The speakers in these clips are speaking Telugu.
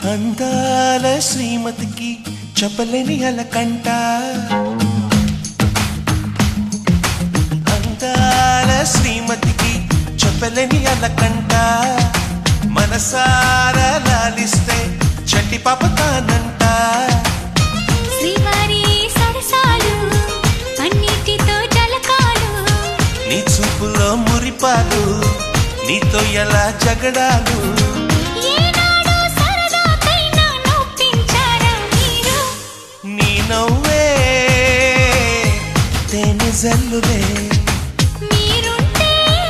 అందాల శ్రీమతికి చెప్పలేని అలకంట అందాల శ్రీమతికి చెప్పలేని అలకంట మనసారా లాలిస్తే చంటి పాప తానంట శ్రీవారి సరసాలు అన్నిటితో జలకాలు నీ చూపులో మురిపాలు నీతో ఎలా జగడాలు ఏనాడు సరదాకైనా నొప్పించారా మీరు నీ నవ్వే తేనె జల్లులే మీరుంటే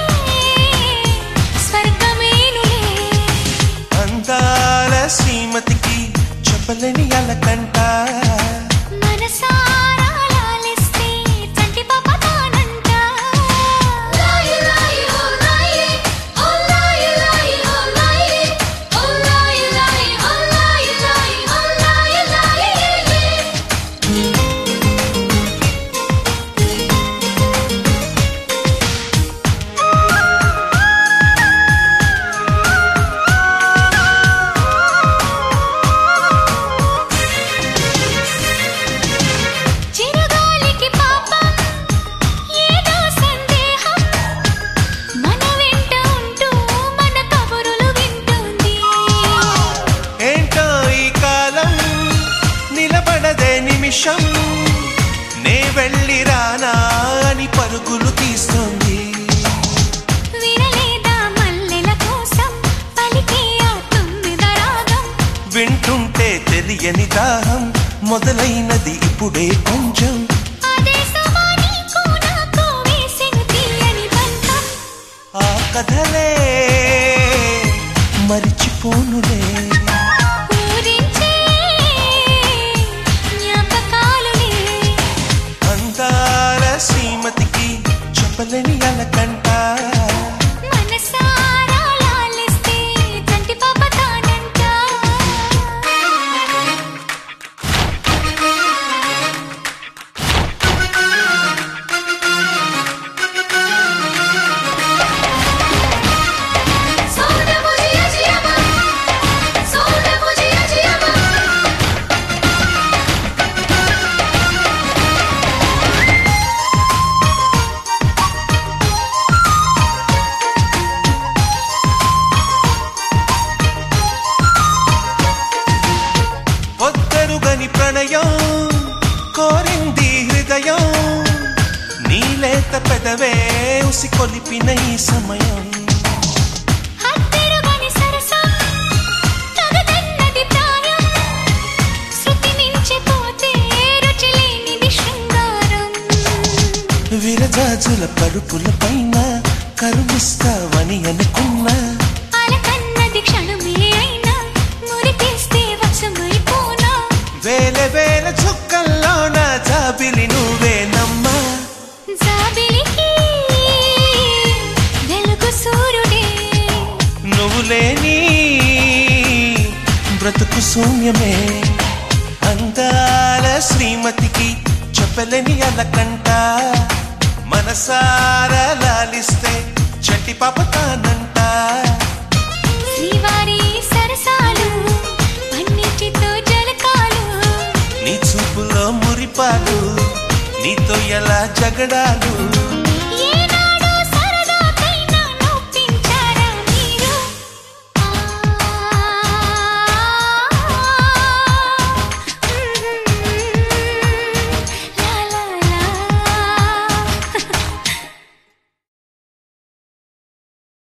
స్వర్గమేనులే అందాల శ్రీమతికి చెప్పలేని అలకంట మనసారా లాలిస్తే చంటి పాప తానంట లాయి లాయి ఓ లాయి ఓ లాయి లాయి ఓ లాయి ఓ లాయి లాయి ఓ లాయి లాయి ఓ లాయి లాయి చిరుగాలికి పాపం ఏదో సందేహం మన వెంట ఉంటూ మన కబురులు వింటుంది ఏంటో ఈ కాలం నిలబడదే నిమిషం నే వెళ్ళి రానా అని పరుగులు తీస్తుంది వినలేదా మల్లెల కోసం పలికే ఆ తొమ్మిద రాగం వింటుంటే తెలియని దాహం మొదలైనది ఇప్పుడే కొంచెం అదే సమా నీకు నాకు వేసిన తీయని బంధం ఆ కథలే మరిచిపోనులే ఊరించే జ్ఞాపకాలులే అందాల శ్రీమతికి చెప్పలేని అలకంట మనసారా లాలిస్తే చంటి పాప తానంట Soda bujia jiyama Soda bujia jiyama పొద్దరుగని ప్రణయం కోరింది హృదయం నీలేత పెదవే ఉసి కొలిపిన ఈ సమయం హత్తెరుగని సరసం తగదన్నది ప్రాయం శృతి మించిపోతే రుచి లేనిది శృంగారం విరజాజుల పరుపుల పైన కరుమిస్తావని అనుకున్నా అలకన్నది క్షణమే అయినా మురికేస్తే వశమైపోనా వేల వేల చుక్కల్లోన జాబిలి నువ్వేనమ్మా జాబిలికి వెలుగు సూర్యుడే నువ్వు లేని బ్రతుకు శూన్యమే అందాల శ్రీమతికి చెప్పలేని అలకంట మనసారా లాలిస్తే చట్టి పాప తానంట శ్రీవారి సరసాలు అన్నిటితో జలకాలు నీ చూపులో మురిపాలు నీతో ఎలా జగడాలు